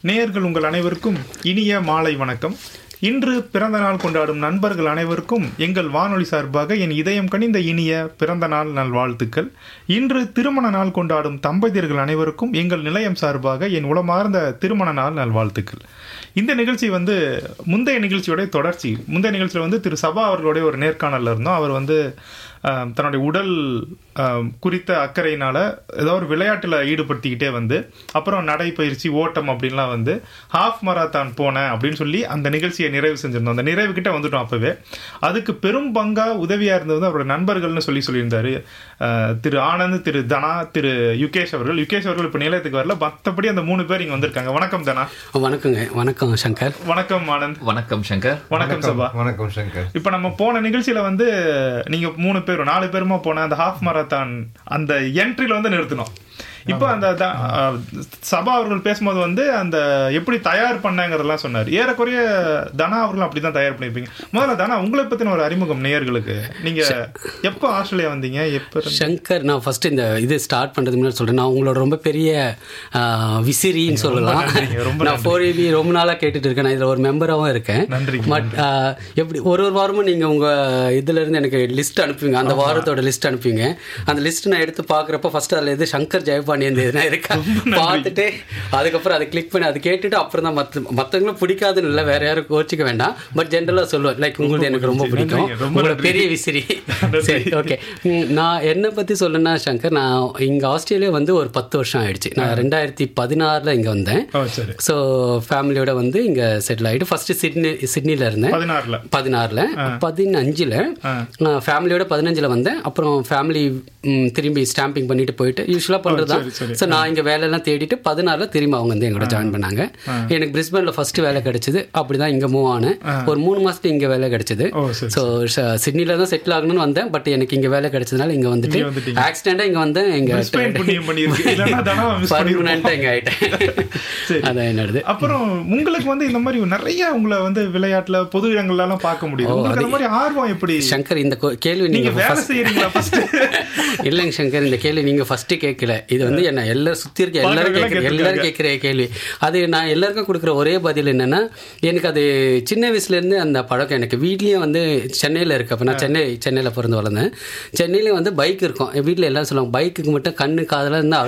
நேயர்கள் உங்கள் அனைவருக்கும் இனிய மாலை வணக்கம் இன்று பிறந்த நாள் கொண்டாடும் நண்பர்கள் அனைவருக்கும் எங்கள் வானொலி சார்பாக என் இதயம் கனிந்த இனிய பிறந்த நாள் நல்வாழ்த்துக்கள் இன்று திருமண நாள் கொண்டாடும் தம்பதியர்கள் அனைவருக்கும் எங்கள் நிலையம் சார்பாக என் உளமார்ந்த திருமண நாள் நல்வாழ்த்துக்கள் இந்த நிகழ்ச்சி வந்து முந்தைய நிகழ்ச்சியோட தொடர்ச்சி முந்தைய நிகழ்ச்சியில் வந்து திரு சபா அவர்களுடைய ஒரு நேர்காணல்ல இருந்தோம் அவர் வந்து ஆஹ், தன்னுடைய உடல் ஆஹ், குறித்த அக்கறையினால ஏதோ ஒரு விளையாட்டில் ஈடுபடுத்திக்கிட்டே வந்து அப்புறம் நடைப்பயிற்சி ஓட்டம் அப்படின்லாம் வந்து ஹாஃப் மராத்தான் போனேன் அப்படின்னு சொல்லி அந்த நிகழ்ச்சியை நிறைவு செஞ்சிருந்தோம் அந்த நிறைவு கிட்ட வந்துட்டோம் அப்பவே அதுக்கு பெரும் பங்கா உதவியா இருந்தது வந்து அவரோட நண்பர்கள்னு சொல்லி சொல்லியிருந்தாரு ஆஹ், திரு ஆனந்த் திரு தனா திரு யுகேஷ் அவர்கள் யுகேஷ் அவர்கள் இப்போ நிலையத்துக்கு வரல மற்றபடி அந்த மூணு பேர் இங்க வந்திருக்காங்க வணக்கம் தனா வணக்கங்க வணக்கம் சங்கர் வணக்கம் ஆனந்த் வணக்கம் சங்கர் வணக்கம் சபா வணக்கம் சங்கர் இப்ப நம்ம போன நிகழ்ச்சியில வந்து நீங்க மூணு பேரும் நாலு பேருமா போன அந்த ஹாஃப் மராத்தான் அந்த என்ட்ரில வந்து நிறுத்தினோம் இப்போ அந்த த- அஹ், சபா அவர்கள் பேசும்போது வந்து அந்த எப்படி தயார் பண்ணங்கிறதெல்லாம் சொன்னார் ஏறக்குறைய தனா அவர்களும் அப்படிதான் தயார் பண்ணிருப்பீங்க முதல்ல தனா உங்களை பத்தின ஒரு அறிமுகம் நேயர்களுக்கு நீங்க எப்போ ஆஸ்திரேலியா வந்தீங்க எப்போ இருந்து- சங்கர் நான் ஃபர்ஸ்ட் இந்த இது ஸ்டார்ட் பண்ணுறது முன்னாடி சொல்கிறேன் நான் உங்களோட ரொம்ப பெரிய ஆ, விசிறின்னு சொல்லலாம் நன்றிங்க, ரொம்ப நான் ஃபோர் ஏபி ரொம்ப நாளாக கேட்டுட்டு இருக்கேன் நான் இதில் ஒரு மெம்பராகவும் இருக்கேன் நன்றிங்க. பட் எப்படி ஒரு ஒரு வாரமும் நீங்கள் உங்கள் இதிலேருந்து எனக்கு லிஸ்ட் அனுப்புவீங்க அந்த வாரத்தோட லிஸ்ட் அனுப்புவீங்க அந்த லிஸ்ட் நான் எடுத்து பார்க்குறப்ப ஃபர்ஸ்ட் அதில் எது சங்கர் ஜெயபாண்டியன் எதுனா இருக்கா பார்த்துட்டு அதுக்கப்புறம் அதை கிளிக் பண்ணி அதை கேட்டுட்டு அப்புறம் தான் மற்ற மற்றவங்களும் பிடிக்காதுன்னு இல்லை வேற யாரும் கோச்சிக்க வேண்டாம் பட் ஜென்ரலாக சொல்லுவேன் லைக் உங்களுக்கு எனக்கு ரொம்ப பிடிக்கும் நன்றிங்க, ரொம்ப உங்களோட நன்றி. பெரிய விசிறி சரி ஓகே நான் என்னை பற்றி சொல்லணும்னா சங்கர் நான் இங்கே ஆஸ்திரேலியா வந்து ஒரு பத்து வருஷம் ஆயிடுச்சு நான் ரெண்டாயிரத்தி பதினாறில் இங்கே வந்தேன் ஓ சரி ஸோ ஃபேமிலியோட வந்து இங்கே செட்டில் ஆகிட்டு ஃபர்ஸ்ட் சிட்னி சிட்னியில் இருந்தேன் பதினாறுல பதினாறில் பதினஞ்சில் ஃபேமிலியோட பதினஞ்சில் வந்தேன் அப்புறம் ஃபேமிலி திரும்பி ஸ்டாம்பிங் பண்ணிட்டு போயிட்டு யூஸ்வலாக பண்ணுறது தான் சரி, சரி. ஸோ நான் இங்கே வேலையெல்லாம் தேடிட்டு பதினாறில் திரும்பி அவங்க வந்து எங்கூட ஜாயின் பண்ணாங்க எனக்கு பிரிஸ்பனில் ஃபர்ஸ்ட் வேலை கிடைச்சது அப்படி தான் இங்கே மூவ் ஆனேன் ஒரு மூணு மாதத்துக்கு இங்கே வேலை கிடைச்சது ஓ சரி ஸோ சிட்னியில் தான் செட்டில் ஆகணும்னு வந்தேன் பட் எனக்கு இங்கே வேலை கிடைச்சதுனால இங்கே வந்துட்டு இங்க வந்துட்டீங்க. ஆக்சிடெண்ட்டாக இங்கே வந்தேன் Brisbane இங்கே புண்ணியம் பண்ணியிருக்கு இல்லைன்னா தனா மிஸ் பண்ணிருப்போம் பர்மனெண்ட்டாக இங்கே ஆகிட்டேன் சரி. அதான் என்னது அப்புறம் உங்களுக்கு வந்து இந்த மாதிரி நிறைய உங்களை வந்து விளையாட்டுல பொது இடங்கள்ல எல்லாம் பார்க்க முடியுது உங்களுக்கு அந்த மாதிரி ஆர்வம் எப்படி சங்கர் இந்த கொ- கேள்வி நீங்க நீங்கள் வேலை செய்யறீங்களா ஃபர்ஸ்ட் இல்லைங்க சங்கர் இந்த கேள்வி நீங்க ஃபர்ஸ்ட் கேட்கல இது வந்து என்ன எல்லாரும் சுத்தி இருக்க எல்லாரும் பார்க்கறவங்க கேட்குற எல்லாரும் கேட்குற கேள்வி அது நான் எல்லாருக்கும் கொடுக்குற ஒரே பதில் என்னன்னா எனக்கு அது சின்ன வயசுல இருந்து அந்த பழக்கம் எனக்கு வீட்லயும் வந்து சென்னையில இருக்கு அப்ப நான் சென்னை சென்னையில பிறந்து வளர்ந்தேன் சென்னையில வந்து பைக் இருக்கும் என் வீட்ல எல்லாம் சொல்லுவாங்க பைக்குக்கு மட்டும் கண்ணு காதெல்லாம் இருந்தால்